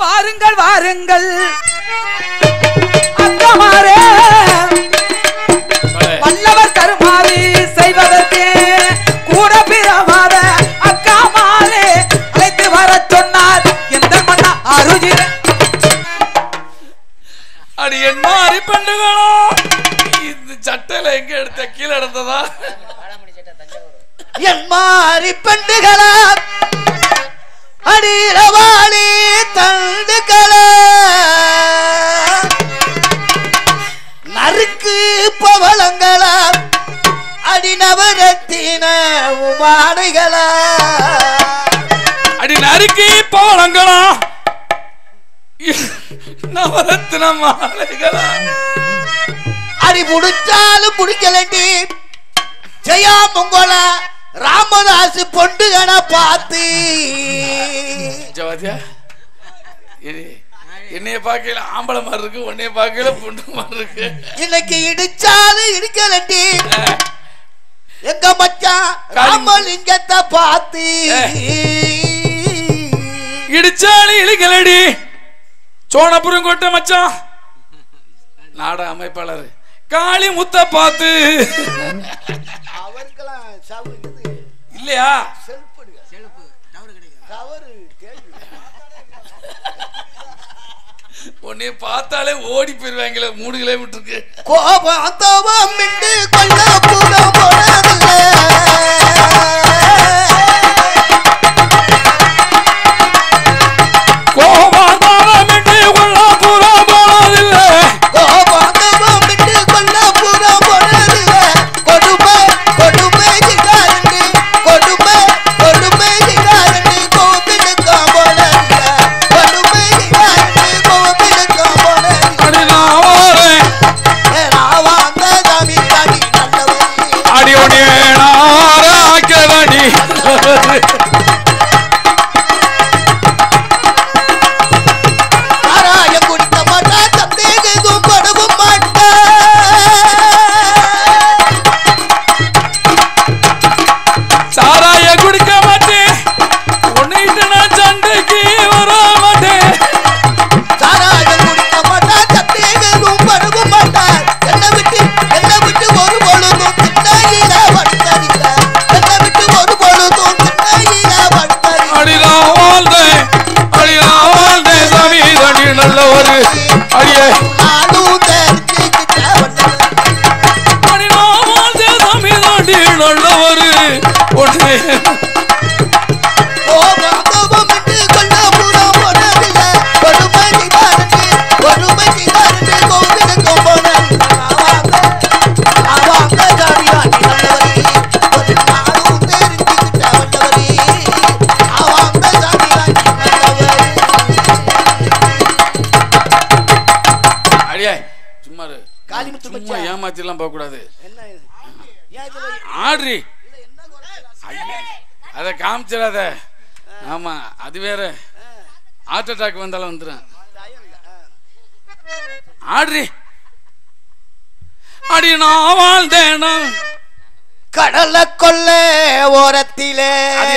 வாருங்கள் வாருங்கள் அக்கமாரே வல்லவர் கருமாறி செய்வதற்கு கூட பிறவாத அக்காமாரே அழைத்து வர சொன்னார் எந்த மன்னா அருஜிர அடி என்ன அரிப்பண்டுகளோ இந்த சட்டையில எங்க எடுத்த கீழே எடுத்ததா என் மாறி பெண்டுகளா அடிரவாளி தண்டுகளா நறுக்கு பவளங்களா அடிநவரத்தின உமாடைகளா அடி நறுக்கி போலங்களா நவரத்தின மாலைகளா அடி முடிச்சாலும் முடிக்கலண்டி ஜெயா மங்கள ராமதாஸ் பொண்டுகனை பார்த்து ஜவாதியா இது- என்னைய பார்க்கல ஆம்பளை மாதிரி இருக்கு உன்னைய பார்க்கல பொண்ணு மாதிரி இருக்கு இன்னைக்கு இடிச்சாலும் இடிக்கலண்டி அஹ், எங்க மச்சான் ராமலிங்கத்தை பார்த்து இடிச்சாலி இழிக்கலடி சோனபுரம் கொட்ட மச்சான் நாட அமைப்பாளர் காளி முத்த பார்த்து அவருக்கெல்லாம் சவு இது இல்லையா செல்படுக தவறு கேள்வி உன்னைய பார்த்தாலே ஓடி போயிருவாங்களே மூணு கிலோமீட்டருக்கு கோபம் தவம் மிண்டு கொல்ல புறம் போனதில்லை கோபாதாரமிட்டு உள்ள புறா போனதில்லை கோபம் தவம் மிண்டு கொல்ல புறம் போனதில்லை கொடுமை கொடுமை சிகாரண்டு கொடுமை கொடுமை சிகாரண்டு கோபிலுக்கா போனதில்லை கொடுமை சிகாரண்டு கோபிலுக்கா போனதில்லை அடி நான் வாரேன் ராவாங்க சாமி சாமி நல்லவரே அடி உன்னைய நாராக்கதடி ஆராய குடிக்க மாட்டா சந்தேகம் படவும் மாட்டா சாராய குடிக்க மாட்டேன் உன்னைட்டு நான் சண்டைக்கு வர மாட்டேன் சாராய குடிக்க மாட்டா சந்தேகம் படவும் மாட்டா என்னை விட்டு என்னை விட்டு ஒரு பொழுதும் கிட்டாயில வட்டதில்ல என்னை விட்டு ஒரு பொழுதும் கிட்டாயில வட்டதில்ல அடி நான் வாழ்ந்தேன் அடி நான் வாழ்ந்தேன் சாமி தடி நல்ல ஒரு அடியே நானும் தெரிஞ்சுக்கிட்ட வந்தேன் அடி நான் வாழ்ந்தேன் சாமி தடி நல்ல ஒரு ஒன்று கோபம் விட்டு கொல்ல புறம் போனதில்லை கொடுமை சிகாரண்டு கொடுமை சிகாரண்டு கோவிலுக்கு போனதில்லை அவங்க ஜாதியாடி நல்லவரே ஒரு நாளும் தெரிஞ்சுக்கிட்ட வல்லவரே அவங்க ஜாதியாடி நல்லவரே அடியே சும்மா இரு. காளிமுத்து சும்மா மச்சான். ஏமாத்திலாம் போக கூடாது என்ன இது? ஏன் இதுல ஆட்ரி அத காமிச்சிடாத ஆமா அது வேற ஹார்ட் அட்டாக் வந்தாலும் வந்துடும் ஆட்ரி அடி நான் வாழ்ந்தேனா கடல கொல்ல ஓரத்திலே அது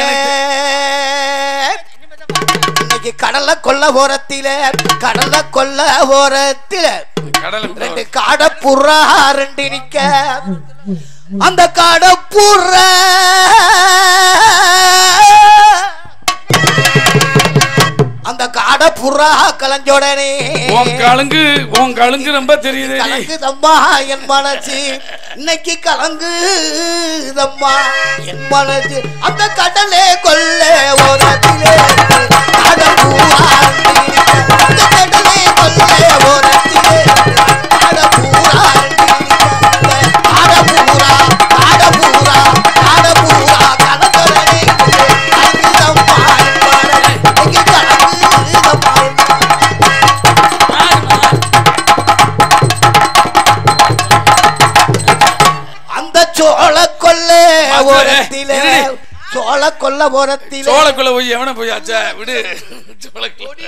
இன்னைக்கு கடல கொல்ல ஓரத்திலே கடல கொல்ல ஓரத்திலே கடல் ரெண்டு காடை புறா ரெண்டு நிக்க அந்த காடை புறா அந்த காடை புறா கலஞ்சோடனே உன் கழுங்கு உன் கழுங்கு ரொம்ப தெரியுது கலங்குதம்மா என் மனசு இன்னைக்கு கலங்குதம்மா என் மனசு அந்த கடலே கொல்ல ஓரத்திலே கடல் பூரா இருக்க. அந்த கடலே கொல்ல ஓரத்திலே கடல் பூரா இருக்க. கடல் பூரா, கடல் பூரா, கடல் பூரா கலந்தோடனே கலங்குதம்மா என் மனசு. இன்னைக்கு கலங்குதம்மா என் அந்த சோழ கொல்ல மாஸ்டரே, ஓரத்திலே இருடி. சோழ கொல்ல ஓரத்திலே சோளக்குள்ள போய் எவனை போய் ஆச்சா விடு சோளக்குள்ள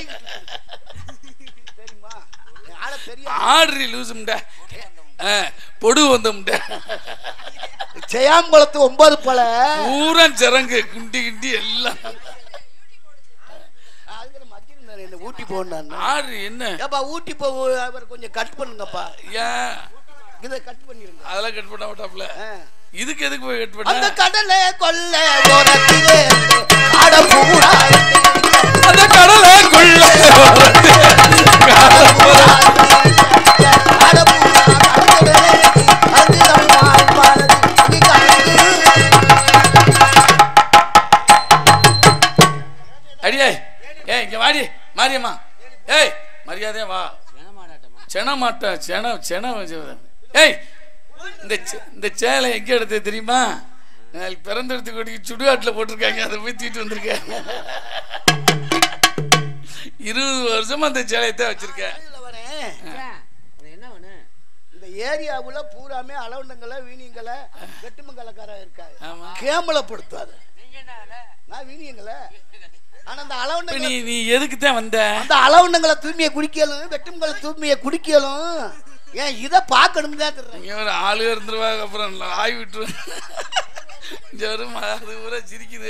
ஆட்ரி லூசும்டா பொடு வந்தோம்டா ஜெயாங்குளத்து ஒன்பது பல பூரா சிறங்கு குண்டி கிண்டி எல்லாம் அடிச்சிருந்தாரு என்ன ஊட்டி போனாரு ஆறு என்ன ஏப்பா ஊட்டி போ அவர் கொஞ்சம் கட் பண்ணுங்கப்பா ஏன் இதை கட் பண்ணிருங்க அதெல்லாம் கட் பண்ண மாட்டாப்ல ஆ. இதுக்கு எதுக்கு போய் கட் அந்த பண்ண கடலை கொல்ல ஓரத்திலே காட பூரா அந்த கடலைக்குள்ள காட பூரா கடற்கரை அது நம்மால் மனது நீ கலந்து அடியே ஏய் இங்க வாடி மாரியம்மா ஏய் மரியாதையா வா சென மாட்டா சென சென ஏய் இந்த சே- இந்த சேலை எங்க எடுத்து தெரியுமா நாளைக்கு பிறந்தெடுத்து கொடி சுடுகாட்டுல போட்டிருக்காங்க அதை போய் தூக்கிட்டு வந்திருக்கேன் இருபது வருஷமா அந்த சேலையை தான் வச்சிருக்கேன் இதுல வரேன். இந்த ஏரியாவுல பூராமே அளவுண்டங்களை வீணியங்களை வெட்டுமங்கலக்காரன் இருக்காரு ஆமா கேமலப்படுத்தாது நான் வீணியங்களை ஆனா அந்த இப்ப அளவுண்டங்க நீ நீ எதுக்கு தான் வந்த அந்த அளவுண்டங்களை தூய்மையை குடிக்கலும் வெட்டுமங்களை தூய்மையை குடிக்கலும் ஏன் இதை பார்க்கணும் தான் தெரியும் இங்க ஒரு ஆளு இருந்துருவாங்க அப்புறம் ஆய் விட்டுருவேன் இங்க வரும் அது பூரா சிரிக்குது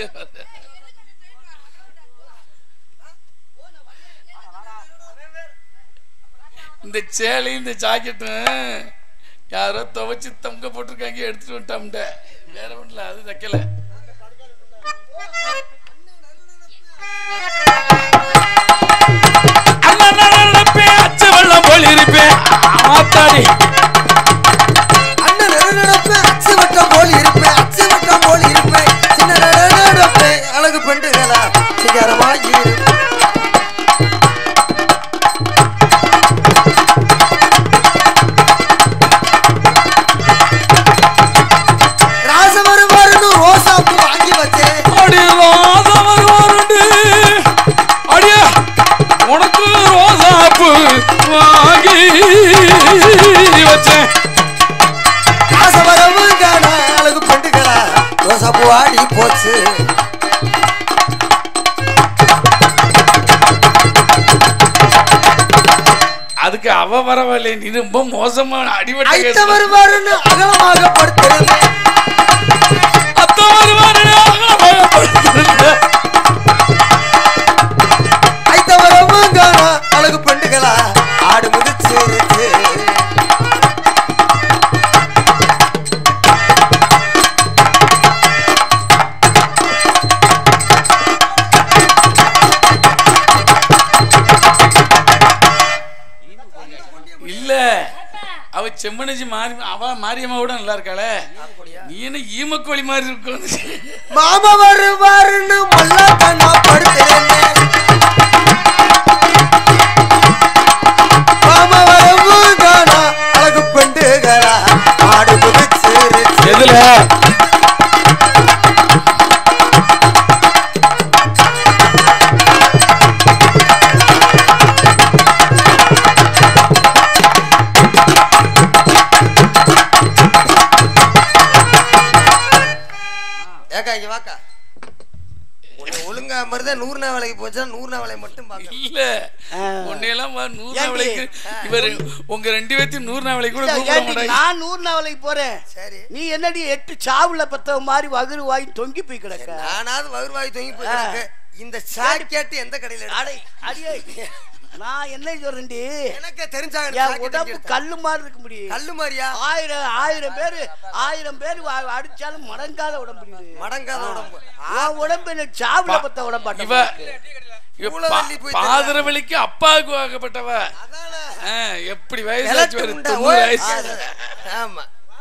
இந்த சேலையும் இந்த ஜாக்கெட்டும் யாரோ துவைச்சு தொங்க போட்டிருக்காங்க எடுத்துட்டு வந்துட்டாம்ட வேற ஒண்ணுல அது தைக்கல அச்சு வெள்ளம் போல் இருப்பேன் ஆத்தாடி அண்ணன் நடுநடப்பேன் அச்சு வட்டம் போல் இருப்பேன் அச்சு வட்டம் போல் இருப்பேன் சின்ன நடுநடப்பேன் அழகு பெண்டுகளா சிகரமா இருப்பேன் ராசம் வருவாருன்னு ரோசாப்பு வாங்கி வச்சேன் அடி ரோசா வருவாருண்டு அடியா உனக்கு ரோசாப்பு வாங்கி வச்சேன் ராசம் வரவுங்கான அழகு பெண்டுகளா ரோசாப்பு வாடி போச்சு அதுக்கு அவ வரவில்லை நீ ரொம்ப மோசமான அடிபட்ட ஐத்த கேஸ் வருவாருன்னு அகலமாக படுத்திருந்தேன் அத்த வருவாருன்னு அகலமாகப்படுத்திருந்த. ஐத்த வரவுங்கான அழகு பெண்டுகளா ஆடு முதிச்சிருச்சு இல்ல அவ செம்மனஜி மாறி அவ மாரியம்மா கூட நல்லா இருக்காளே நீ என்ன ஈமக்கோழி மாதிரி இருக்கும் மாமா வருவாருன்னு மல்லாக்க நான் படுத்திருந்தேன் மாமா வரவுங்கான அழகு பெண்டுகளா ஆடு முதிச்சிருச்சு எதுல ஏக்கா இங்க வாக்கா உன்னை ஒழுங்கா மாதிரிதான் நூறு நாள் வேலைக்கு போச்சா நூறு நாள் வேலையை மட்டும் பார்க்க இல்ல உன்னையெல்லாம் வா, நூறு நாள் ஏண்டி? வேலைக்கு இவர் உங்க ரெண்டு பேர்த்தையும் நூறு நாள் வேலைக்கு கூட இல்ல, கூப்பிட ஏண்டி, மாட்டாங்க நான் நூறு நாவலைக்கு போறேன் சரி நீ என்னடி எட்டு சாவுல பத்த மாதிரி வகுறு வாங்கி தொங்கி போய் கிடக்க நானாவது வருவாய் தொங்கி போயிருக்கு இந்த சாக்கெட்டு எந்த கடையில அடே அடியே நான் என்ன சொல்றேன்டி எனக்கு தெரிஞ்சாங்க என் உடம்பு கல்லு மாதிரி இருக்க முடியும் கல்லு மாதிரியா ஆயிரம் ஆயிரம் பேரு ஆயிரம் பேரு வா- அடிச்சாலும் மடங்காத உடம்பு இது. மடங்காத உடம்பு உன் உடம்பு என்ன சாவுல பத்த இவ உடம்பாட்ட இவ மூளை பா- தள்ளி போய் பாதரவலிக்கு அப்பாவுக்கு வாக்கப்பட்டவ அதானே ஆ, எப்படி வயசு கிழட்டு ஆச்சு உண்டா? தொண்ணூறு ஓய். வயசு ஆமா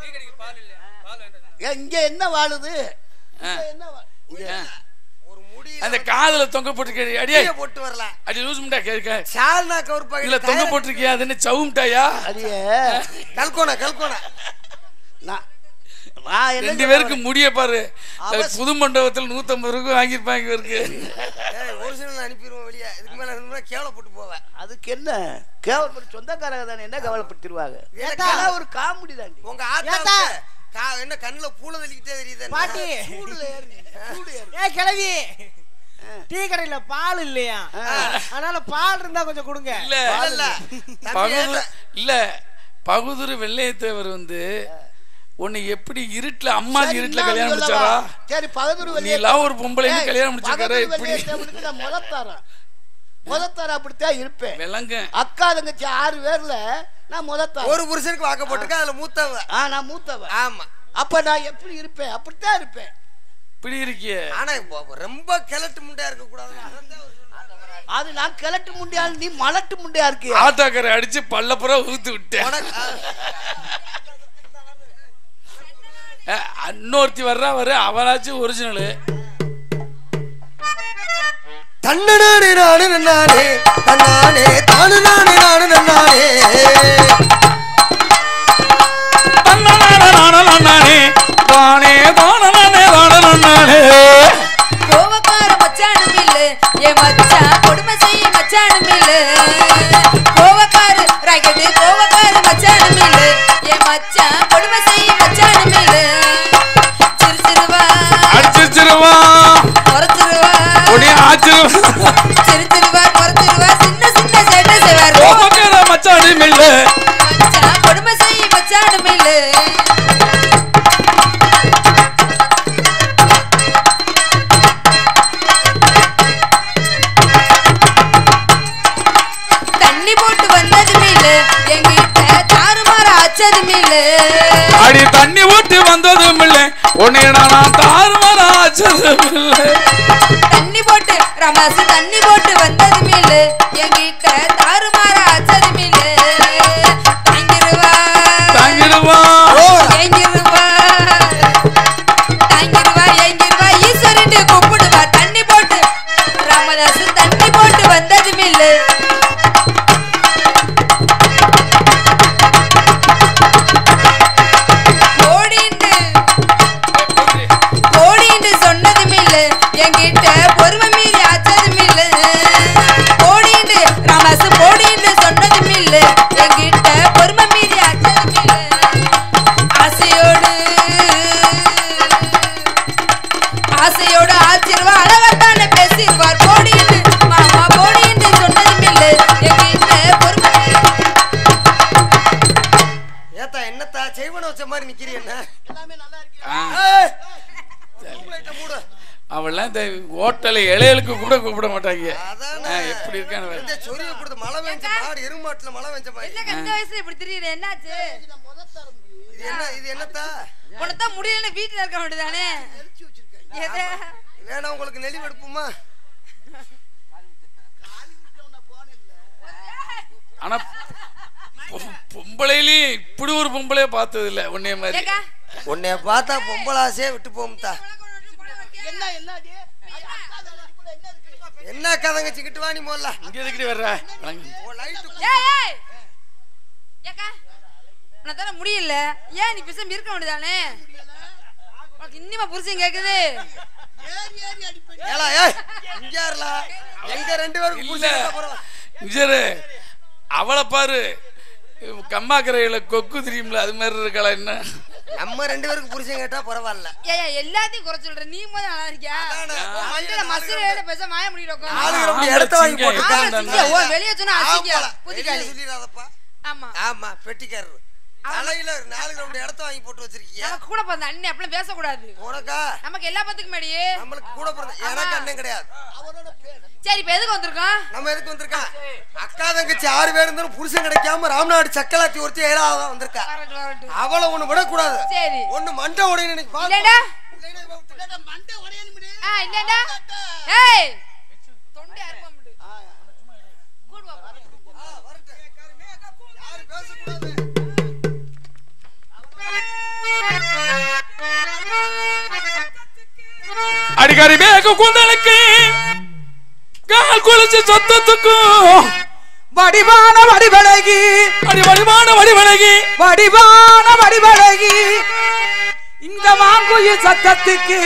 இங்க என்ன வாழுது ஆ. இங்க என்ன வா- இங்க- ஆ. ஒரு முடியல அந்த காதுல தொங்க போட்டிருக்க அடியே போட்டு வரல அடி லூஸ் முட்டா கேட்க சால்னா கவர் இல்ல தொங்க பாக்கெட் போட்டிருக்கியா அது என்ன சவும்டாயா அடியே கல்கோனா கல்கோனா நான் நான் என்ன ரெண்டு சொல்ல பேருக்கு வரேன்? முடிய பாரு அவ- புது மண்டபத்தில் நூத்தம்பது ரூபாய் வாங்கியிருப்பாங்க இவருக்கு ஏய் ஒரிஜினல் அனுப்பிடுவோம் வெளியே இதுக்கு மேல இருந்தா கேவலப்பட்டு போவேன் அதுக்கு என்ன கேவலப்பட்டு சொந்தக்காரங்க தானே என்ன கவலைப்பட்டுருவாங்க ஏத்தா. எனக்கு ஒரு காமெடி தாண்டி உங்க ஏத்தா. ஆத்தா கா- என்ன கண்ணுல பூல தள்ளிக்கிட்டே தெரியுது பாட்டி சூடுல ஏறி சூடு ஏறி ஏ கிழவி டீ கடையில பால் இல்லையா அதனால பால் இருந்தா கொஞ்சம் கொடுங்க இல்ல இல்ல பகுது இல்ல பகுதுரு வெள்ளையத்தேவர் வந்து உன்னை எப்படி இருட்டுல அம்மா சரி, இருட்டுல நான் கல்யாணம் சொல்லவா? முடிச்சாரா சரி பகதூர் நீ எல்லாம் ஒரு பொம்பளை கல்யாணம் முடிச்சிருக்காரு பகதூர் எப்படி வெள்ளையத்தேவனுக்கு நான் முதல் தரேன் முதத்தார அப்படித்தான் இருப்பேன் விலங்கு அக்கா தங்கச்சி ஆறு பேர்ல நான் முதத்தார ஒரு புருஷனுக்கு வாக்க போட்டுக்க அதுல மூத்தவ ஆ நான் மூத்தவன் ஆமா அப்ப நான் எப்படி இருப்பேன் அப்படித்தான் இருப்பேன் இப்படி இருக்கிய ஆனா இப்போ ரொம்ப கிழட்டு முண்டையா இருக்க கூடாது அது நான் கிழட்டு முண்டியா நீ மலட்டு முண்டியா இருக்கியா ஆட்டாக்கரை அடிச்சு பல்லப்புறம் ஊத்து விட்டேன் உனக்கு அஹ், இன்னொருத்தி வர்றா வர அவளாச்சும் ஒரிஜினலு தன்னனானே நானு நன்னானே தன்னானே தானு நானே நானு நன்னானே நானே தானே தானே தானே கோவக்கார மச்சானும் இல்ல என் மச்சான் கொடுமை செய்ய மச்சானும் இல்ல கோவக்கார ராக்கெட்டு கோவக்கார மச்சானும் இல்ல என் மச்சான் கொடுமை செய்ய மச்சானும் இல்ல சிரிச்சிருவா அடிச்சிருவா குறைச்சிருவா உடனே ஆச்சிருவா சிரிச்சிருவா குறைச்சிருவா சின்ன சின்ன சேட்டை செய்வார் கோபக்கார மச்சாடி மில்ல மச்சான் கொடுமை செய்ய மச்சானும் இல்ல தண்ணி போட்டு வந்ததும் இல்ல எங்கிட்ட தாறுமாற ஆச்சதும் இல்ல அடி தண்ணி ஊட்டி வந்ததும் இல்ல உன்னை நான் தாறுமாற ஆச்சதும் இல்ல தண்ணி போட்டு ரமாசு தண்ணி போட்டு வந்ததும் இல்ல எங்கிட்ட தாறுமாற ஆச்சதும் இல்ல தாங்கிருவா தாங்கிடுவா ஏங்கிருவா தாங்கிருவா ஏங்கிருவா ஈஸ்வரன் கூப்பிடுவா தண்ணி போட்டு ராமதாசு தண்ணி போட்டு வந்ததும் இல்ல ஓடிண்டு ஓடிண்டு சொன்னதும் இல்ல என்கிட்ட பொறுமை மீறி ஆச்சதும் இல்ல ஓடிண்டு ராமதாசு ஓடிண்டு சொன்னதும் இல்ல என்கிட்ட பொறுமை மீறி ஆச்சதும் இல்ல ஆசையோடு ஆசையோடு ஆச்சிருவா அளவத்தான பேசிடுவார் போடின்னு மாமா போடின்னு சொன்னதும் இல்லை என்கிட்ட பொறுமை ஏத்தா என்னத்தா செய்வன வச்ச மாதிரி நிக்கிறீ என்ன ஆ, ஏய், உங்கள்கிட்ட மூடு. அவள்லாம் இந்த ஹோட்டல் இலைகளுக்கு கூட கூப்பிட மாட்டாங்க அதானே. ஆ, எப்படி இருக்கான்னு பாரு. இந்த சொரிய கொடுத்து மழை பெஞ்ச மாடு எருமாட்டுல மழை பெஞ்ச மாதிரி என்ன இந்த வயசுல இப்படி திடீர்னு என்னாச்சு இது என்ன இது என்னத்தா உனத்தான் முடியலன்னு வீட்டுல இருக்க வேண்டியதானே எது வேணா உங்களுக்கு நெளி எடுப்புமா ஆனா பொ- பொம்பளையிலயும் இப்படி ஒரு பொம்பளைய பார்த்தது இல்ல உன்னைய மாதிரி ஏக்கா உன்னைய பார்த்தா பொம்பளாசே விட்டு போகும்தா என்ன என்ன அது? என்ன கதங்க சிக்கிட்டு வாணி முதல்ல இங்க எதுக்கிட்டு வர்ற வாங்க. உன் லைட்டு ஏய் ஏய் ஏக்கா உனத்தால முடியல ஏன் நீ பேசாம இருக்க வேண்டியதானே உனக்கு இன்னிமா புருஷன் கேக்குது ஏலா ஏய் இங்க இருல எங்க ரெண்டு பேரும் இல்ல இஜரு அவளை பாரு கம்மாக்கரையில கொக்கு தெரியும்ல அது மாதிரி இருக்கல என்ன நம்ம ரெண்டு பேருக்கு புருஷன் கேட்டா பரவாயில்ல ஏய் ஏய், எல்லாத்தையும் குறை சொல்ற நீ முதல்ல நல்லா இருக்கியா அதானே. மண்டல மசுரையில பேச மாய முடியல ஆளு உட்காந்து ரொம்ப இடத்த வாங்கி ஆம்பளை போட்டுருக்கான் சிங்கம் ஆம்பளை சிங்கம். ஓ, வெளிய சொன்னா அசிங்கம். ஆம்பளை. புத்திக்காளி. வெளிய சொல்லிடாதப்பா ஆமா ஆமா பெட்டிக்காரர் தலையில நாலு கிரவுண்ட் இடத்த வாங்கி போட்டு வச்சிருக்கீங்க நமக்கு கூட பிறந்த அண்ணன் அப்படிலாம் பேசக்கூடாது உனக்கா நமக்கு எல்லா பத்துக்கு மேடி நம்மளுக்கு கூட பிறந்த எனக்கு அண்ணன் கிடையாது சரி இப்ப எதுக்கு வந்திருக்கோம் நம்ம எதுக்கு வந்திருக்கான் அக்கா தங்கச்சி ஆறு பேர் இருந்தாலும் புருஷன் கிடைக்காம ராம்நாடு சக்கலாத்தி ஒருத்தி ஏழாவது வந்திருக்கா வரட்டும், வரட்டும். அவளை ஒண்ணு விடக்கூடாது சரி ஒண்ணு மண்டை உடையன்னு இன்னைக்கு இல்லடா பாப்போம். மண்டை உடையணும்டி. ஆ இல்லடா ஏய் தொண்டை அறுப்பம் விடு கூடு வா ஆ, வரட்டும். யாரும் பேசக்கூடாது. அடிக்கடி மேக குந்தலுக்கு கால் குளிச்சு சத்தத்துக்கும் வடிவான வடிவழகி அடி வடிவான வடிவழகி வடிவான வடிவழகி இந்த மாங்குயில் சத்தத்துக்கு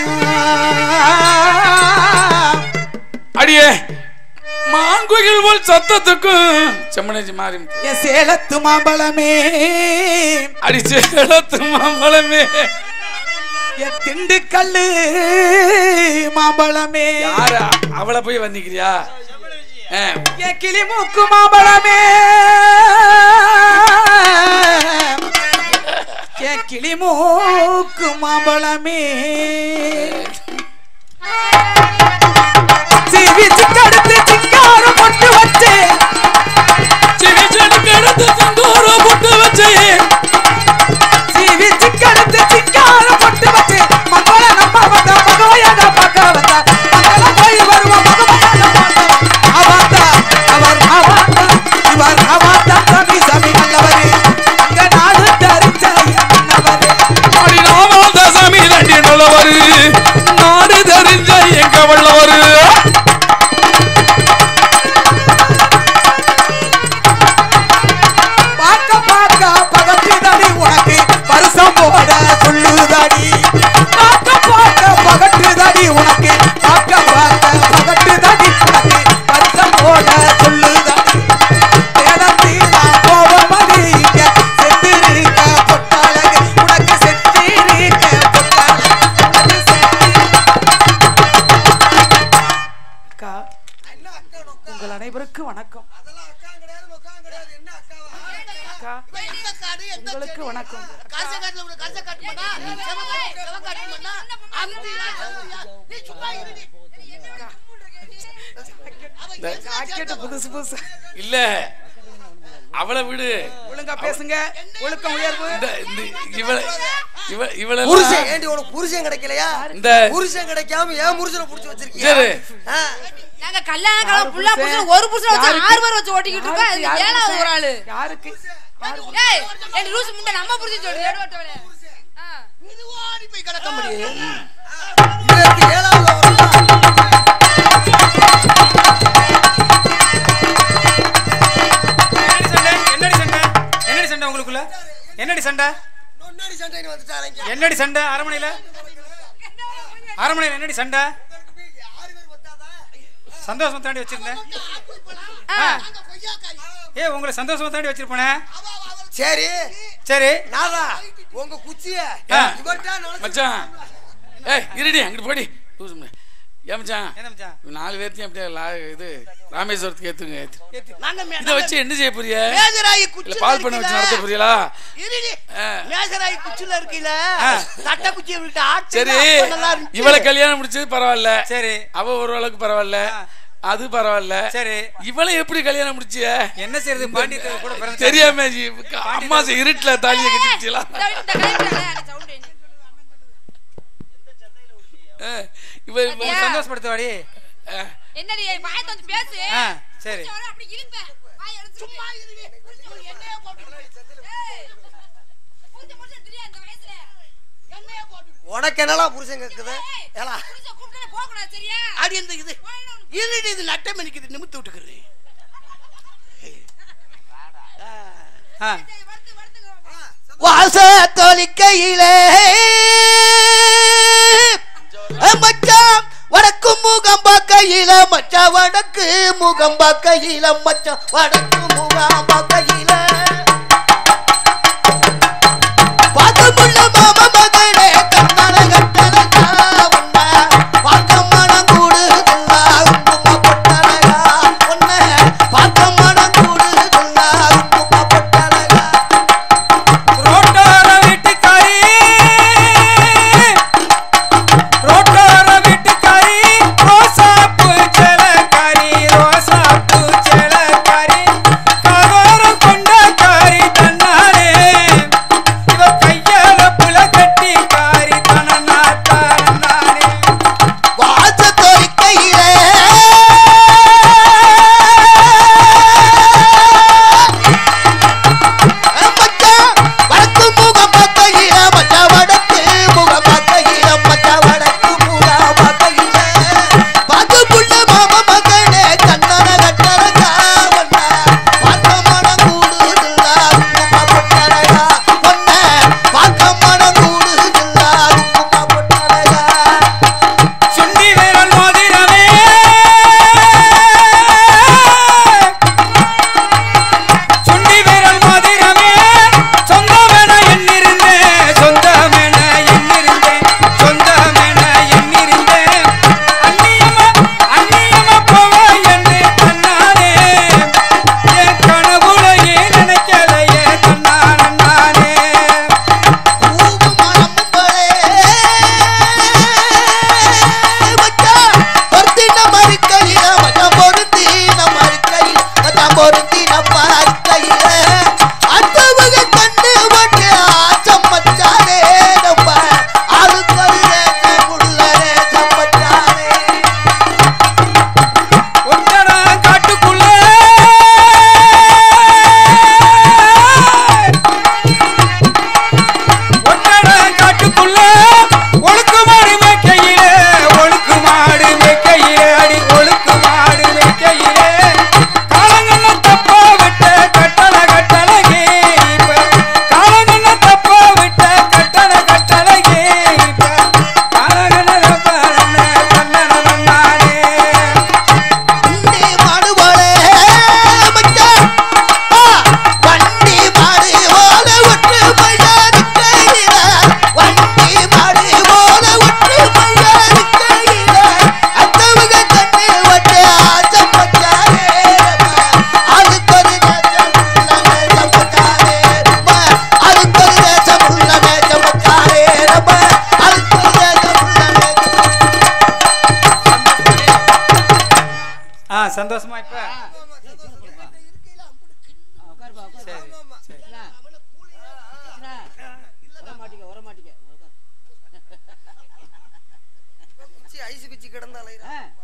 அடியே மான்குயில் போல் சத்தத்துக்கும் செம்மனேஜி மாறி என் சேலத்து மாம்பழமே அடி சேலத்து மாம்பழமே என் திண்டுக்கல்லு மாம்பழமே யாரா அவளை போய் வந்திக்கிறியா ஆ, என் கிளிமூக்கு மாம்பழமே என் கிளிமூக்கு மாம்பழமே சிவிச்சு கடுத்து சிங்காரம் உங்களுக்கு வணக்கம் அதெல்லாம் அக்கா கிடையாது முக்கா கிடையாது என்ன அக்காவா அக்கா இவன் எந்த காடு, எந்த உங்களுக்கு செடி? வணக்கம் கரிச காட்டுல உனக்கு கரிச காட்ட மாட்டா? செவ காட்டு, செவ காட்ட மாட்டா? அந்தியா, செவந்தியா? நீ சும்மா இருடி. அவன் எங்க ஜாக்கெட் சேர்ந்தவன்? புதுசு புதுசு இல்ல அவளை விடு ஒழுங்கா பேசுங்க ஒழுக்கம் உயர்வு இந்த இந்த இவள இவ இவள புருஷன் ஏண்டி உனக்கு புருஷன் கிடைக்கலையா இந்த புருஷன் கிடைக்காம ஏன் புருஷனை புடிச்சு வச்சிருக்கீங்க சரி ஆ, நாங்க கல்யாணம் கலவை புள்ளா புருஷன்? புருஷன் ஒரு புருஷன் வச்சு யாருக்கு? ஆறு பேர் வச்சு ஓட்டிக்கிட்டு இருக்கோம் யாருக்கு? அதுக்கு யாருக்கு ஏழாவது ஒரு ஆளு யாருக்கு ஏய் என் லூசு முண்டை நம்ம புரிஞ்சு சொல்லு எடுவட்டவளே ஆ மெதுவாடி போய் கிடக்க முடியும் இருபத்தி ஏழாவது வருஷம் என்னடி சண்டை என்னடி சண்டை என்னடி சண்டை உங்களுக்குள்ள என்னடி சண்டை நொன்னாடி சண்டைன்னு வந்துட்டாங்க என்னடி சண்டை அரமனையில அரமனையில என்னடி சண்டை சந்தோஷமா தாண்டி வச்சிருந்தேன் ஆ. ஏ உங்களை சந்தோஷமா தாண்டி வச்சிருப்பேனே சரி சரி நாதா உங்க குச்சிய ஆ. இவன்டா நினைச்சு- மச்சான் ஏய் இருடி அங்கிட்டு போடி லூசு முண்டை. ஏன் மச்சான் என்ன மச்சான் இவன் நாலு பேர்த்தையும் அப்படியே லா- இது ராமேஸ்வரத்துக்கு ஏத்துங்க ஏத்து நாங்க மே- இதை வச்சு என்ன செய்ய போறிய மேஜராயி இல்ல குச்சில பால் பண்ண வச்சு நடத்த இருக்கீல. போறீங்களா இருடி. ஆ. மேஜராயி குச்சில இருக்கீல ஆ. தட்டை குச்சியை விட்டு ஆட்டி சரி நல்லா இருந்துச்சு. இவளை கல்யாணம் முடிச்சது பரவாயில்ல சரி அவ ஓரளவுக்கு பரவாயில்ல ஆ. அது பரவாயில்ல சரி இவளை எப்படி கல்யாணம் முடிச்சிய என்ன செய்யறது பாண்டியத்தை கூட பிறந்த தெரியாம ஜி- அம்மா இருட்டுல தாலியை கட்டிச்சுங்களா இந்த இந்த கலைஞரே அந்த சவுண்ட் என்ன இவ இவ- பாத்தியா? சந்தோஷப்படுத்துவாடி ஆ. என்னடி வாயை வந்து பேசு ஆ சரி கொஞ்சம் வர அப்படி இழுப்ப வாய் எடுத்து சும்மா இருடி என்னைய போட்டு ஏய் புரிஞ்ச புரிஞ்ச தெரியா இந்த வயசுல என்னைய போட்டு உனக்கு என்னலாம் புருஷன் கேக்குது ஏய் ஏலா புரிஞ்ச கூப்பிட்டு போக கூடாது சரியா அடி இந்த இது இருடி இது நட்டம் எனக்கு நிமித்து விட்டுக்கிறேன் ஆ வறுத்து வறுத்து வாச தொலிக்கையிலே மச்சான் வடக்கு முகம் பார்க்கையில மச்சான் வடக்கு முகம் பார்க்கையில மச்சான் வடக்கு முகம் பார்க்கையில பாக்கமுள்ள மாம மகளே கண்ணன கட்டழகா உன்னை பார்க்க மனம் கூடுதுல்லா உப்புமா பொட்டழகா உன்னை பார்க்க மனம் கூடுதுல்லா உப்புமா பொட்டழகா ரோட்டோர வீட்டுக்காரி ரோட்டோர வீட்டுக்காரி ரோசாப்பூ செலக்காரி ரோசாப்பூ செலக்காரி கரோரம் கொண்டக்காரி தன்னாலே இவ கையால புல கட்டி காரி தனனா தனனானே வாச தொலைக்கையிலே மச்சான் வடக்கு முகம் பார்க்கையில மச்சான் வடக்கு முகம் பார்க்கையில மச்சான் வடக்கு முகம் பார்க்கையில பார்த்து புள்ள மாம மகனே கண்ணன கட்டழகா ஒன்ன பார்க்க மனம் கூடுதுல்லா உப்புமா பொட்டழகா ஒன்ன பார்க்க மனம் கூடுதுல்லா உப்புமா பொட்டழகா சுண்டி விரல் மோதிரமே சுண்டி விரல் மோதிரமே சொந்தமென எண்ணிருந்தேன் சொந்தமென எண்ணிருந்தேன் சொந்தமென எண்ணிருந்தேன் அந்நியமா அந்நியமா போவ என்று தன்னானே என் கனவுலையே நினைக்கலையே தன்னான நானே ஒட்டடா காட்டுக்குள்ளே ஒட்டடா காட்டுக்குள்ளே ஒழுக்கு மாடு மேய்க்கையிலே ஒழுக்கு மாடு மேய்க்கையிலே அடி ஒழுக்கு மாடு மேய்க்கையிலே காலங்கள்ல தப்ப சந்தோஷமா இப்ப சரி சரி குச்சி ஐஸ் குச்சி கிடந்தாலே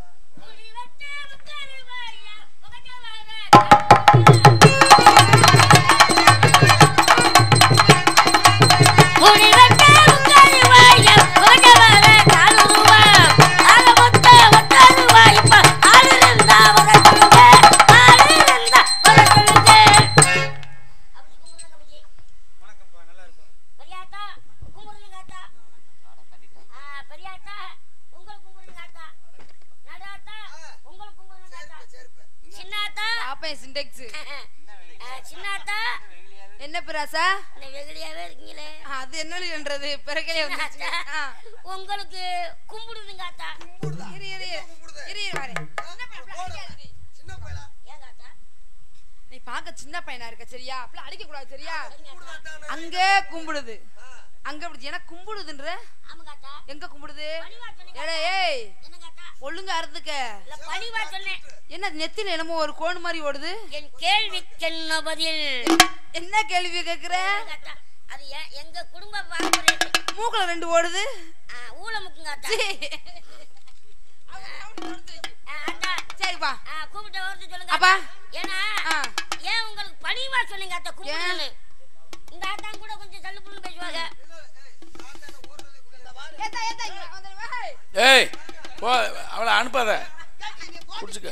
வணக்கம்ப்பா நல்லா இருக்கும் பெரியாத்தா கும்பிடுங்க ஆத்தா ஆ, பெரியாத்தா உங்களுக்கு கும்பிடுங்க ஆத்தா நடாத்தா உங்களுக்கு கும்பிடுங்க ஆத்தா சின்னாத்தா பாப்பேன் சிண்டெக்ஸ் ஆ, சின்னாத்தா என்ன பிராசா இந்த வெகுளியாவே இருக்கீங்களே அது என்னன்றது பிறகலே வந்துச்சு ஆத்தா, ஆ. உங்களுக்கு கும்பிடுதுங்க ஆத்தா இரு இரு இரு இரு வரேன் சின்ன பையன் அப்படி அடிக்காதடி. ஏங்க ஆத்தா நீ பார்க்க சின்ன பையனா இருக்க சரியா அப்படி அடிக்க கூடாது சரியா அங்க கும்பிடுது அங்க அப்படி எனக்கு கும்பிடுதுன்ற ஆமாங்க ஆத்தா எங்க கும்பிடுது பணிவா சொன்னீங்க ஏடா ஏய் என்னங்க ஆத்தா ஒழுங்கா அறுத்துக்க இல்ல பணிவா சொன்னேன் என்ன நெத்தில என்னமோ ஒரு கோணு மாதிரி ஓடுது என் கேள்விக்கு என்ன பதில் என்ன கேள்வி கேக்குற என்னங்க ஆத்தா, அது எ- எங்க குடும்ப பாரம்பரிய மூக்குல ரெண்டு ஓடுது ஊழமுக்குங்க ஆத்தா சீ. ஆ, ஆத்தா சரிப்பா ஆ, கூப்பிட்ட ஒருத்தர் சொல்லுங்க அப்பா. ஏன்னா ஆ. ஏன் உங்களுக்கு பணிவா சொன்னீங்க அத்தை கூப்பிடுன்னு இந்த ஆத்தா கூட கொஞ்சம் தள்ளுப்புன்னு பேசுவாங்க ஏத்தா, ஏத்தா, இங்க வா, வந்துரு, வா. ஏய் போ அவளை அனுப்பாத குடிச்சுக்க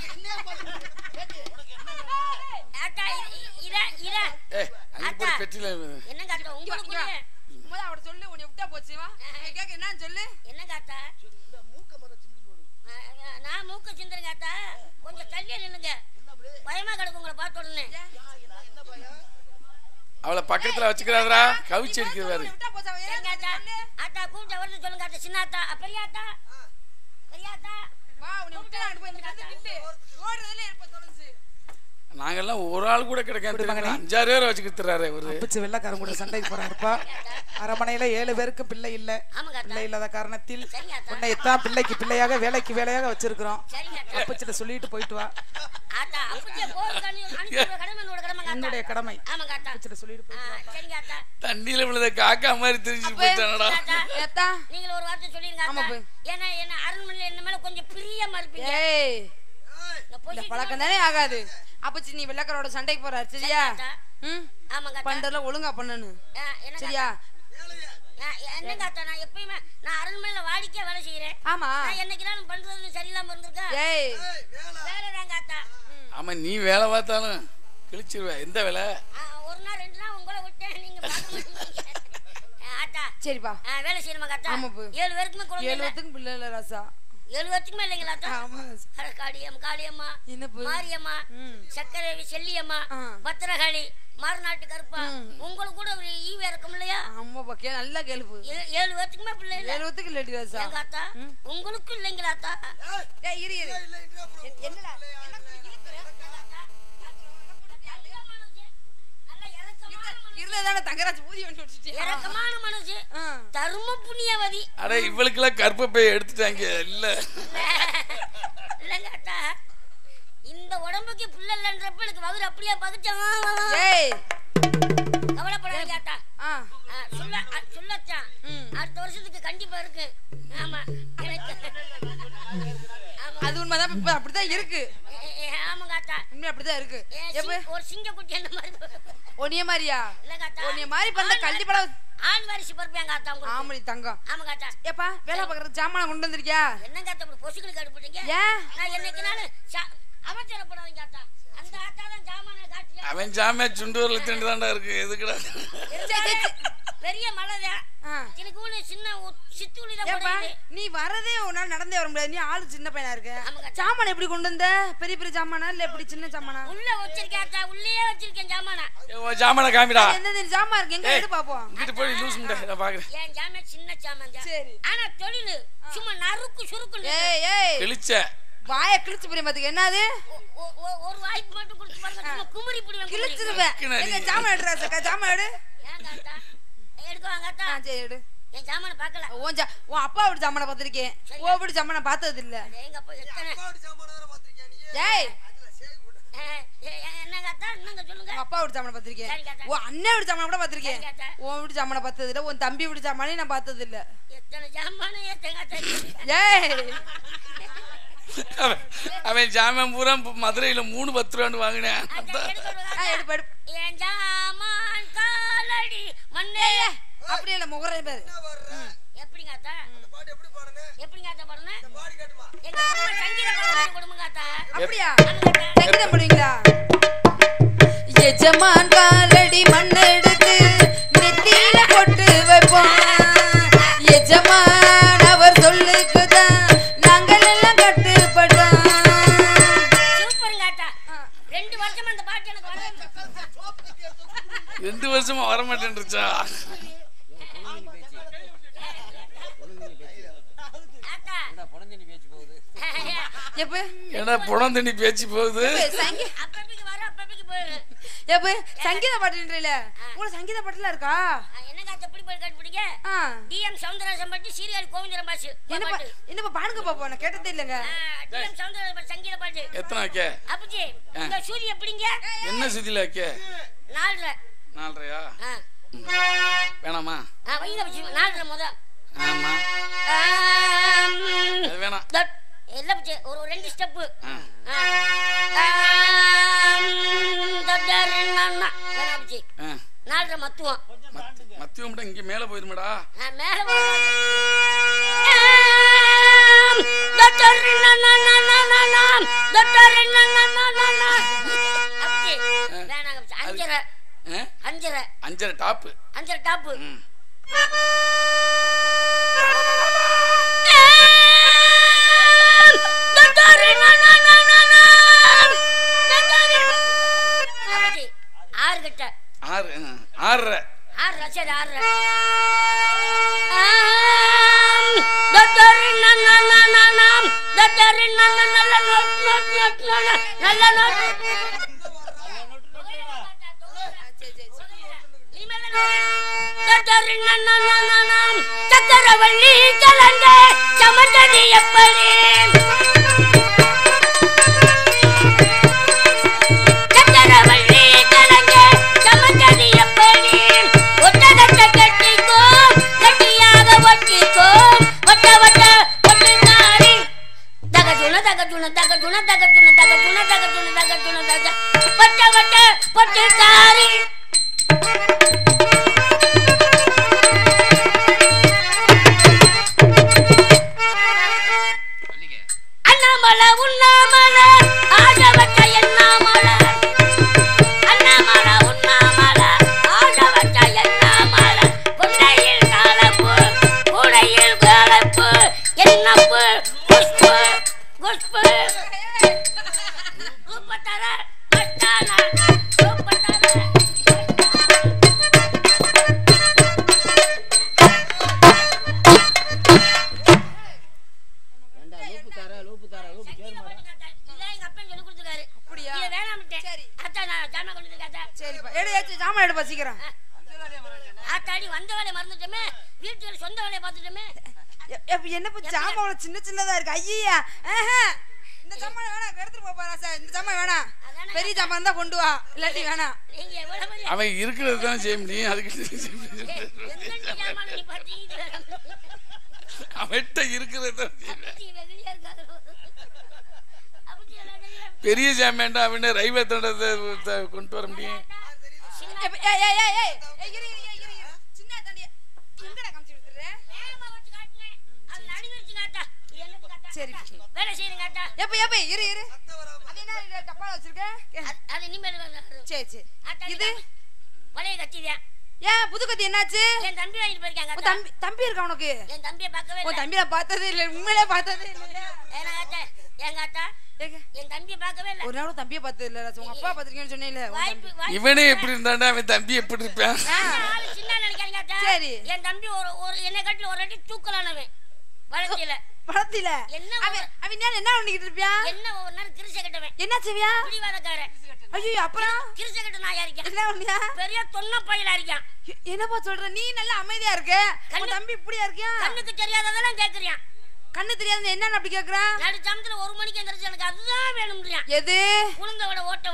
ஆத்தா இ- இ- இரா இரா ஏய் அங்கே போய் பெட்டியில் என்னங்க அத்தை இங்க வா, உங்களுக்கு இங்க வா. முதல்ல அவட சொல்லு உன்னை விட்டா போச்சு வா நீ கேக்க என்னன்னு சொல்லு என்னங்க அத்தா ஆ, ஆ, நான் மூக்க சிந்துறேங்க அத்தா கொஞ்சம் தள்ளியே நில்லுங்க பயமா கிடக்கு உங்களை பார்த்த உடனே அவளை பக்கத்தில் வச்சுக்கிறாதரா கவிச்சு அடிக்கிறவாரு உன்னை விட்டா போச்சு அவ ஏன் சரிங்க அத்தா சொல்லு. அத்தா கூப்பிட்ட ஒருத்தர் சொல்லுங்க அத்தா சின்ன அத்தா அ, பெரிய அத்தா பெரிய அத்தா வா உன்னை விட்டு நான் போய் இந்த இடத்துல நில்லு ஓடுறதுல இருப்ப தொலைஞ்சு நாங்கெல்லாம் ஒரு ஆள் கூட கிடைக்காது அஞ்சாறு பேரை வச்சுக்கிட்டுறாரு இவரு பிச்சு வெள்ளக்காரன் கூட சண்டைக்கு போறாருப்பா அரமனையில ஏழு பேருக்கு பிள்ளை இல்ல ஆமாங்க அத்தா பிள்ளை இல்லாத காரணத்தில் சரிங்க அத்தா உன்னை எத்தான் பிள்ளைக்கு பிள்ளையாக வேலைக்கு வேலையாக வச்சிருக்கிறோம் சரிங்க அத்தா அப்பச்சிட்ட சொல்லிட்டு போயிட்டு வா ஆத்தா அப்பச்சே போர் கண்ணி அனுப்பி விடுற கடமை என்னோட கடமைங்க அத்தா என்னுடைய கடமை ஆமாங்க அத்தா அப்பச்சிட்ட சொல்லிட்டு ஆ, போயிட்டு வா சரிங்க அத்தா தண்ணியில விழுத காக்கா மாதிரி தெரிஞ்சு போயிட்டானடா அத்தா ஏத்தா நீங்க ஒரு வார்த்தை சொல்லிருங்க ஆமா அத்தா போய். ஏன்னா என்ன அரண்மனையில என்ன மேல கொஞ்சம் பிரியமா இருப்பீங்க ஏய் இந்த இந்த position பழக்கம் தானே ஆகாது அப்பச்சி நீ வெள்ளக்காரோட சண்டைக்கு போற சரியா அத்தா. ம் ஆமாங்க அத்தா பண்றதுல ஒழுங்கா பண்ணணும் ஆ, என்னங்க சரியா அத்தா? ஆ, என்னங்க அத்தா நான் எப்பயுமே நான் அரண்மனையில வாடிக்கையா வேலை செய்யறேன் ஆமா நான் என்னைக்குனாலும் பண்றது சரியில்லாம இருந்திருக்கா ஏய் வேலை தாங்க அத்தா ஆமா நீ வேலை பார்த்தாலும் கிழிச்சிருவ எந்த வேலை ஆ, ஒரு நாள் ரெண்டு நாள் உங்களை விட்டேன் நீங்க பார்க்க மாட்டீங்க ஆ, ஆத்தா சரிப்பா ஆ, வேலை செய்யணுமா அத்தா ஆமா, போ. ஏழு பேருக்குமே குழந்தை இல்ல எழுபத்துக்கும் பிள்ளை இல்ல ராசா ஏழு பேருக்குமே இல்லைங்களா அத்தா ஆமா அட காளியம் காளியம்மா என்ன போ மாரியம்மா ம். சக்கரவி செல்லியம்மா ஆ. பத்திரகாளி மாறுநாட்டு கருப்பா உங்களுக்கு கூட ஒரு ஈவு இறக்கம் இல்லையா ஆமாப்பா கே நல்லா கேள்வி ஏ- ஏழு பேத்துக்குமே பிள்ளை இல்ல எழுபத்துக்கு இல்லடி ராசா எங்க அத்தா உங்களுக்கும் இல்லைங்களா அத்தா ஏய் இரு இரு எ- என்னடா என்ன இழுக்குற? நல்ல இறக்கமான மனசு. இருந்ததானே தங்கராஜ் ஊதி வண்டி வச்சுட்டியா இறக்கமான மனசு ஆ. தர்ம புண்ணியவதி அட இவளுக்கெல்லாம் கற்ப போய் எடுத்துட்டாங்க இல்ல இல்லைங்க அத்தா இந்த உடம்புக்கு புள்ள இல்லைன்றப்ப எனக்கு வகுறு அப்படியே பகுச்சோம் ஏய் கவலைப்படாதீங்க அத்தா ஆ ஆ, சொல்ல அ, சொல்லத்தான் ம். அடுத்த வருஷத்துக்கு கண்டிப்பா இருக்கு ஆமா எனக்கு ஆமா. அது உண்மைதான் இப்ப அப்படிதான் இருக்கு ஏ, ஏ, ஆமாங்க அத்தா உண்மை அப்படிதான் இருக்கு ஏ, எப்ப சிங்க- ஒரு சிங்க குட்டி என்ன மாதிரி ஒன்னிய மாதிரியா இல்லைங்க அத்தா ஒன்னிய மாதிரி பண்ண ஆண் கண்டிப்பா ஆண் வாரிசு பிறப்பாங்க அத்தா உங்களுக்கு ஆமணி தங்கம் ஆமாங்க அத்தா ஏப்பா வேலை பாக்குறது ஜாமான கொண்டு வந்திருக்கியா என்னங்க அத்தா இப்படி பொசுக்களுக்கு அடுப்பிட்டீங்க ஏன் நான் என்னைக்குனாலும் சா- அவசரப்படாதீங்க அத்தா அந்த ஆத்தா தான் ஜாமான காட்டியா அவன் ஜாமியா சுண்டூர்ல திண்டு தாண்டா இருக்கு எதுக்குடா பெரிய மலை தான் ஆ. எனக்கு ஒண்ணு சின்ன உ- சித்துளி தான் ஏப்பா போடுது. நீ வரதே உன்னால நடந்தே வர முடியாது நீ ஆளு சின்ன பையனா இருக்க ஆமாங்க. சாமான எப்படி கொண்டு வந்த பெரிய பெரிய சாமானா இல்ல எப்படி சின்ன சாமானா உள்ள வச்சிருக்கேன் அத்தா உள்ளே வச்சிருக்கேன் ஜாமான ஏய், உன் ஜாமான காமிடா எந்த ஜாமா இருக்கு எங்க ஏய். எடு பாப்போம் இங்கிட்டு போய் லூஸ் முண்டை நான் பாக்குறேன் என் ஜாமான் சின்ன ஜாமான் தான் சரி. ஆனா தொழில் சும்மா நறுக்கு சுருக்கு ஏய் ஏய் கிழிச்ச வாய கிழிச்சு போய் பாத்துக்க என்னது ஒரு வாய்ப்பு மட்டும் கொடுத்து பாருங்க சும்மா குமரி புடிவேன் குமரி. கிழிச்சிருவேன் கிணறு. எங்க ஜாமான் எடுறா சக்கா ஜாமான் எடு ஏங்க அத்தா எடுக்குவாங்க அத்தா ஆ சரி எடு என் ஜாமான பார்க்கல உன் ஜா உன் அப்பா வீட்டு ஜாமான பார்த்திருக்கேன் உன் வீட்டு ஜாமான பார்த்தது இல்ல எங்க அப்பா எத்தனை அப்பாவோட சாமான வேற பாத்திருக்கியா நீ ஏய் உங்க அப்பா வீட்டு சாமான பார்த்திருக்கேன் சரி, கேட்டேன். உன் அண்ணன் வீட்டு சாமான கூட பார்த்திருக்கேன் சரி, கேட்டேன். உன் வீட்டு சாமான பார்த்தது இல்ல உன் தம்பி வீட்டு சாமானே நான் பார்த்தது இல்ல எத்தனை ஜாமானு எத்தனை கத்தை ஏய் அவன் அவன் ஜாமான் பூரா இப்ப மதுரையில மூணு பத்து ரூபான்னு வாங்கினேன் ஆ, எடுப்பு எடுப்பு என் ஜாமான் காலடி மண்ணே அப்படியே இல்ல முகரை பேரு எப்படிங்க அத்தா எப்படிங்க அத்தா பாருங்க எங்க குடும்பம் சங்கீத பாடல் குடும்பங்க அத்தா அப்படியா சங்கீதம் பண்ணுவீங்களா எஜமான் காலடி மண்ணெடுத்து நெத்தியில போட்டு வைப்போம் எஜமான் அவர் சொல்லுக்குதான் நாங்கள் எல்லாம் கட்டுப்பட்டோம் சூப்பருங்க அத்தா ரெண்டு வருஷமா அந்த பாட்டு எனக்கு வரல ரெண்டு வருஷமா வர மாட்டேன்ருச்சா அத்தா எப்ப ஏன்னா புடம் தண்ணி பேச்சு போகுது சங்கீ அப்பப்பைக்கு வர அப்பப்பைக்கு போயிரு எப்ப சங்கீத பாட்டுன்றீல உங்களுக்கு சங்கீத பாட்டுல இருக்கா என்னங்க அத்தை எப்படி போய் கண்டுபிடிங்க ஆ டிஎம் சவுந்தரராஜன் பாட்டு சீரியல் கோவிந்தரம் பாசு என்னப்பா பாட்டு என்னப்பா பாடுங்க பாப்போம் நான் கேட்டதே இல்லைங்க டிஎம் சவுந்தரராஜன் பாட்டு சங்கீத பாட்டு எத்தனை வைக்க அப்புச்சி இந்த சூரிய எப்படிங்க என்ன சுத்தில வைக்க நாலரை நாலரையா ஆ வேணாமா ஆ வைங்க வச்சு நாலரை முத ஆமா ஆம். அது வேணாம் தட். எல்லாம் பிச்சை. ஒரு ஒரு ரெண்டு ஸ்டெப்பு ஆ. ஆ. நாலரை மத்துவம் மத்- மத்தியம் மட்டும் இங்க மேல போயிருமேடா ஆ, மேல போறது. ஆம். தட்டரு நனனனனனம். தட்டரு நனனனனனம். அப்பிச்சி. வேணாங்க அப்பிச்சி. அஞ்சரை ஆ? அஞ்சரை அஞ்சரை டாப்பு அஞ்சரை டாப்பு ம். ஆம். தட்டரு நனனனனம். தட்டரு. அப்பிச்சி. ஆறு கட்ட ஆறு ஆ, ஆறரை ஆறு லட்சம் ஆறு ஆம். தட்டரு நனனனனம். தட்டரு நனனனன. Note, note, note, note. நல்ல நோட். தட்டரு நனனனனம். சக்கரவள்ளி கலங்க சமந்தது எப்படி சக்கரவள்ளி கலங்க சமந்தது எப்படி ஒட்டகத்தை கட்டிக்கோ கட்டியாக ஒட்டிக்கோ ஒட்ட ஒட்ட ஒட்டுக்காரி தகஜுன தகஜுன தகஜுன தகஜுன தகஜுன தகஜுன தகஜுன தக ஒட்ட ஒட்ட ஒட்டுக்காரி அண்ணாமலை உண்ணாமலை ஆடவட்ட எண்ணாமலை அண்ணாமலை உண்ணாமலை ஆடவட்ட எண்ணாமலை கொண்டையில் கலப்பு கூடையில் கலப்பு என்னப்பு குஷ்பு குஷ்பு சூப்பத்தர மஸ்தான சூப்பத்தர இதான் எங்க அப்பன் சொல்லி கொடுத்துருக்காரு அப்படியா? இதை வேணாம்ட்டேன் சரி. அத்தா நான் ஜாமான் கொண்டு வந்துருக்கேன் சரிப்பா எடு ஏச்சு ஜாமான் எடுப்பா சீக்கிரம் ஆத்தாடி வந்த வேலையை மறந்துட்டோமே வீட்டுல சொந்த வேலையை பார்த்துட்டோமே எ- எப்ப என்னப்பா ஜாமான் அவ்வளவு சின்ன சின்னதா இருக்கு ஐயா ஆஹா. இந்த ஜாமான் வேணாம் எடுத்துட்டு போப்பா ராசா இந்த ஜாமான் வேணாம் அதானே பெரிய ஜாமான் தான் கொண்டு வா இல்லாட்டி வேணாம் நீங்க எவ்வளவு பெரிய- அவன் இருக்கிறது தான் செய்ய முடியும் அதுக்கு ஏய், எங்கடி ஜாமான் நீ பாத்தீங்க அவன்கிட்ட இருக்கிறது தான் செய்வேன். அப்படி வெகுளியா இருக்காரு அப்படி எல்லாம் தெரியும். பெரிய ஜாமேண்டா அவன ரயில்வே தண்டத்தை கொண்டு வர முடியும் சின்ன எப்ப- ஏய் ஏய் ஏய் ஏய் ஏய், இரு இரு இரு இரு சின்ன தண்டி எங்கடா காமிச்சு கொடுத்துற வேகமா வச்சு காட்டுனேன். அது நடுவிருச்சு காட்டா. இது என்னது காட்டா? சரி. வேலை செய்யுங்க காட்டா. எப்ப எப்ப இரு இரு அது என்ன இது டப்பால வச்சிருக்க அது- அது இனிமேல் வேலை வரும். சரி சரி ஆத்தாடி இது காட்டு. பழைய கத்திதான். ஏன் புது கத்தி என்னாச்சு என் தம்பி வாங்கிட்டு போயிருக்காங்க உன் அத்தா. தம்பி தம்பி இருக்கா உனக்கு என் தம்பியை பார்க்கவே உன் இல்லை. தம்பியை பார்த்ததே இல்ல உண்மையிலே பார்த்ததே இல்ல ஏன்னா அத்தா, எங்க அத்தா, ஏங்க என் தம்பியை பார்க்கவே இல்லை. ஒரு நாள் உன் தம்பியை பார்த்தது இல்ல ராசா. உங்க அப்பா பார்த்திருக்கேன்னு சொன்னேன்ல உன் வாய்ப்பு- தம்பி. வாய்ப்பு இவனே எப்படி இருந்தாண்டா அவன் தம்பி எப்படி இருப்பான் ஆ, ஆளு சின்ன நினைக்காதீங்க அத்தா. சரி. என் தம்பி ஒரு ஒரு என்னை காட்டில ஒரு அடி தூக்கலானவன் வளர்ச்சியில படத்தில என்ன அவன் அவன் நேரம் என்ன பண்ணிக்கிட்டு இருப்பியா என்ன ஒவ்வொரு நேரம் கிரிச கட்டவன் என்ன செய்வியா பிடிவாதக்காரன் ஐயோ அப்புறம் கிரிச கட்ட நாயா இருக்கான் என்ன பண்ணியா பெரிய தொன்ன பையலா இருக்கான் எ- என்னப்பா சொல்ற நீ நல்லா அமைதியா இருக்க உன் கண்ணு- தம்பி இப்படியா இருக்கியா கண்ணுக்கு தெரியாததெல்லாம் கேக்குறியான் கண்ணு தெரியாது என்ன அப்படி கேக்குறான் நடு சமத்துல ஒரு மணிக்கு எந்திரிச்சு எனக்கு அதுதான் வேணும்ன்றான் எது உளுந்த வடை ஓட்ட வடை எங்க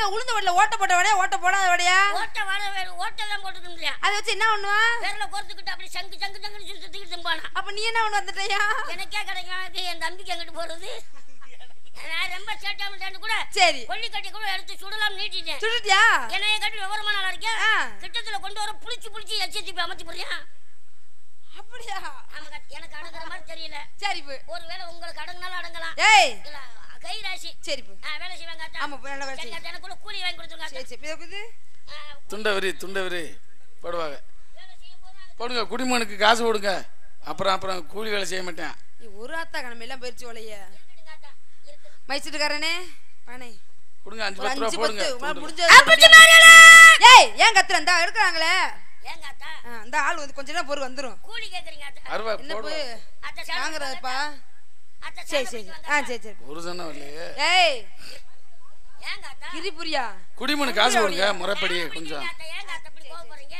எங்க உளுந்த வடையில ஓட்ட போட்ட வடையா ஓட்ட போடாத வடையா ஓட்ட வாழ வேற ஓட்ட தான் போட்டுக்கணும் இல்லையா அதை வச்சு என்ன பண்ணுவான் விரல கோர்த்துக்கிட்டு அப்படி சங்கு சங்கு சங்குன்னு சுத்தி சுத்திக்கிட்டு திம்பானா அப்ப நீ என்ன பண்ணு வந்துட்டயா எனக்கே கிடைக்கும் என் தம்பிக்கு எங்கிட்டு போறது நான் ரொம்ப சேட்டாம கூட சரி கொல்லி கட்டி கூட எடுத்து சுடலாம் நீட்டிட்டேன் சுட்டுட்டியா என்னைய கட்டி விவரமா நல்லா இருக்கேன் ஆ. கிட்டத்துல கொண்டு வர புளிச்சு புளிச்சு எச்சி அமைச்சு போறியா அப்படியா ஆமாக்கா, எனக்கு அடங்குற மாதிரி தெரியல சரி போ ஒருவேளை உங்களுக்கு அடங்குனாலும் அடங்கலாம் ஏய் இல்ல கை ராசி சரி போ ஆ, வேலை செய்வாங்க அத்தா. ஆமா, வேலை வேலை சரிங்க அத்தா, எனக்கு கூட கூலி வாங்கி கொடுத்துருங்க அத்தா. சரி சரி இதோ இது ஆ, துண்டவரி துண்டவரி போடுவாங்க வேலை செய்யும் போது அது போடுங்க குடிமகனுக்கு காசு கொடுங்க அப்புறம் அப்புறம் கூலி வேலை செய்ய மாட்டேன் நீ ஒரு ஆத்தா கிழமை எல்லாம் போயிருச்சு ஒலைய இருக்குதுங்க அத்தா, இருக்குது. மைசூட்டுக்காரனே வானே கொடுங்க அஞ்சு ஒரு பத்து அஞ்சு ரூபா போடுங்க பத்து உங்களால துண்டு. முடிஞ்சது ஏய் ஏன் கத்துற இந்த எடுக்கிறாங்களே ஏங்க அத்தா, இந்த ஆள் வந்து கொஞ்ச நேரம் பொறு வந்துரும் கூலி கேக்குறீங்க அத்தா. அறுபா என்ன போடுவா போய் அத்தா, சாப்பிட்டு வாங்குறதுப்பா அத்தா, சரி சாப்பிட்டு சரி வாங்க ஆ அத்தா. சரி சரி ஒரு சனம் வரலையே ஏய் ஏங்க அத்தா? கிரிபுரியா குடிமகனுக்கு காசு கொடுங்க முறைப்படி கொஞ்சம் அத்தா, ஏங்க அத்தா இப்படி கோவப்படுறீங்க?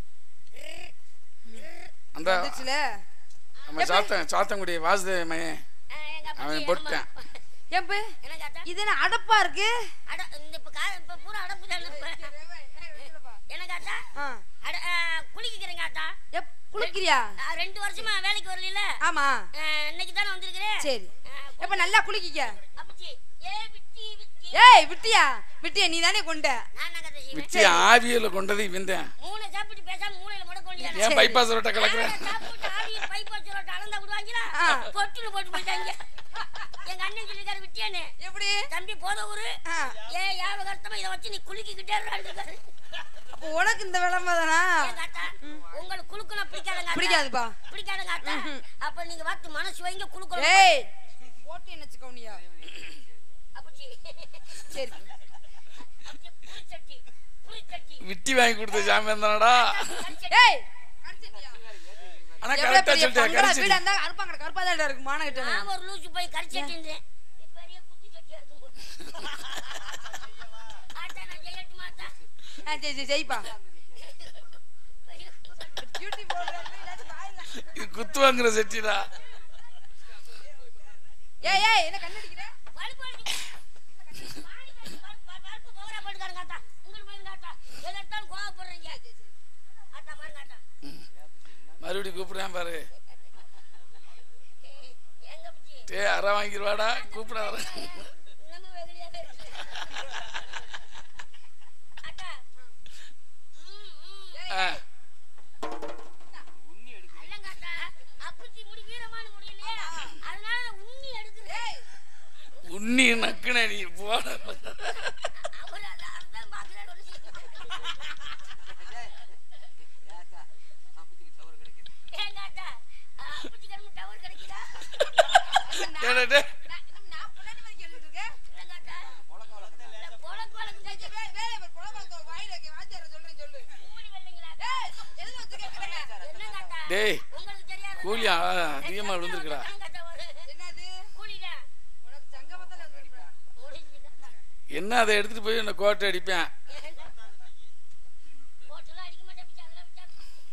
அந்த வந்துச்சுல நம்ம சாத்தன் சாத்தங்குடி வாசுதேவ மையன் ஆ, எங்க அப்பச்சி, அவன் ஆமா. போட்டான் ஏன் போய் என்னங்க அத்தா? இது என்ன அடப்பா இருக்கு அட, இந்த இப்ப கா- இப்ப பூரா அடப்பு தானே இப்ப. என்னங்க அத்தா? ஆ அட, ஆ, குளிக்கிறீங்க அத்தா? எப் குளிக்கிறியா ஆ, ரெண்டு வருஷமா வேலைக்கு வரல ஆமா இன்னைக்கு தானே வந்திருக்கிறேன் சரி ஆ, எப்ப நல்லா குளிக்கிக்க அப்பச்சி ஏ விட்டி விட்டி ஏய் விட்டியா விட்டியா நீ தானே கொண்ட நான் என்ன கதை செய்வேன் விச்சி ஆவியில கொண்டது இவன்தான் மூணு சாப்பிட்டு பேசாம மூளையில முடக்க வேண்டியதானே? ஏன் பைபாஸ் ரோட்ட கலக்குறேன் ஆளை சாப்பிட்டு ஆவியில் பைப் வச்சு ரோட்டை அளந்தா விடுவாங்களா? ஆ. பொட்டுல போட்டு போயிட்டாங்க. எங்க அண்ணன் சொல்லிருக்காரு, விட்டியான்னு. எப்படி தம்பி போத ஊரு ஆ. ஏன் ஞாபகார்த்தமா இதை வச்சு நீ குலுக்கிக்கிட்டே இருக்காரு அப்போ உனக்கு இந்த விளம்பரம் தானா எங்க அத்தா உங்களுக்கு குலுக்குனா பிடிக்காதுங்க அத்தா. பிடிக்காதுப்பா பிடிக்காதுங்க அத்தா அப்ப நீங்க வாத்து மனசு வைங்க குலுக்கணும் ஏய் போட்டு என்ன வச்சுக்கோனியா அப்பச்சி சரி அப்பச்சி, புளிச்சட்டி புளிச்சட்டி விட்டி வாங்கி கொடுத்த சாமியான் தானடா ஏய் ஆனா எவ்வளவு கரெக்டா பெரிய சொல்லிட்டேன் பங்களா கரைச்சி வீடா இருந்தா அருப்பாங்கட கருப்பாதான் இருக்கு மானகிட்ட நான் ஒரு லூசு போய் கரிச்சட்டின்றேன் பெரிய குட்டி சட்டியா இருக்கும் ஆத்தா நான் செய்யட்டுமா ஆத்தா ஆ சரி சரி ஜெயிப்பா பெரிய டியூட்டி போடுறது இல்லாட்டி வாயில இது குத்து வாங்குற செட்டிடா ஏய் ஏய் என்ன கண்ணடிக்கிற பல்பு அடிக்க. மாடி கட்டி பல்பு- பல்- பல்பு பவரா போட்டுக்காருங்க அத்தா. உங்களுக்கு போயிருங்க அத்தா. எதை எடுத்தாலும் கோவப்படுறீங்க. அத்தா, பாருங்க அத்தா. மறுபடியும் கூப்பிடுறேன் பாரு ஏய், எங்க பிச்சி? டே அரை வாங்கிடுவாடா கூப்பிட வரேன் இன்னமும் வெகுளியாவே இருக்கு. அத்தா. ம், ம். ஆ, இல்லைங்க அத்தா. அப்பச்சி முடி வீரமான முடி இல்லையா? அதனால நான் உண்ணி எடுக்கிறேன். உன்னி நக்குன நீ போட அவரு அதை அதான் பார்க்கறாரு ஒரு சீக்கிரம். ஏங்க அத்தா, அப்பச்சி கிளம்பி டவர் கிடைக்குதா ஏடா டே நான் பொண்டாட்டி மாதிரி கேட்டுட்டு இருக்கேன் இல்லைங்க அத்தா. இல்ல, பொழக்கு வழக்கு செஞ்சு வேலை வேலை பொழ பார்த்து வாயில வைக்க வாத்தியார சொல்றேன் சொல்லு கூலி வெள்ளைங்களா? ஏய் எதுல வச்சு கேக்குறேன் என்னங்க அத்தா? டேய் உங்களுக்கு தெரியாதா? கூலி ஆ- அதிகமா விழுந்திருக்குடா என்னங்க அத்தா ஒரு என்னது கூலிதான். உனக்கு சங்கமத்துல வந்துருப்பேன் முடிஞ்சுதான். என்ன அதை எடுத்துட்டு போய் என்ன கோட்டை அடிப்பேன் போட்டெல்லாம் அடிக்க மாட்டேன் பிச்சை, அதெல்லாம் விட்டா.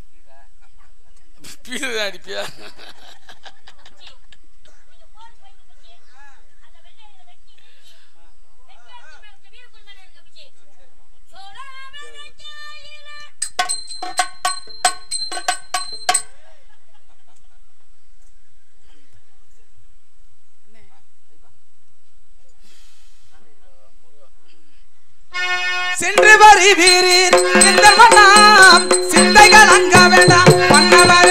பீரு அடிப்பியா பிச்சி, நீங்க போர் போயிட்டு பிச்சி. அந்த வெள்ளையரை வெட்டி வீசி, வெட்டி அடிச்சு மேல இந்த வீரக்குடி மேல இருக்க பிச்சி. சோழாமணி காயிலே. சென்று வருவீரீர் இந்த மண்ணாம் சிந்தைகள் அங்க வேண்டாம் மன்னவர்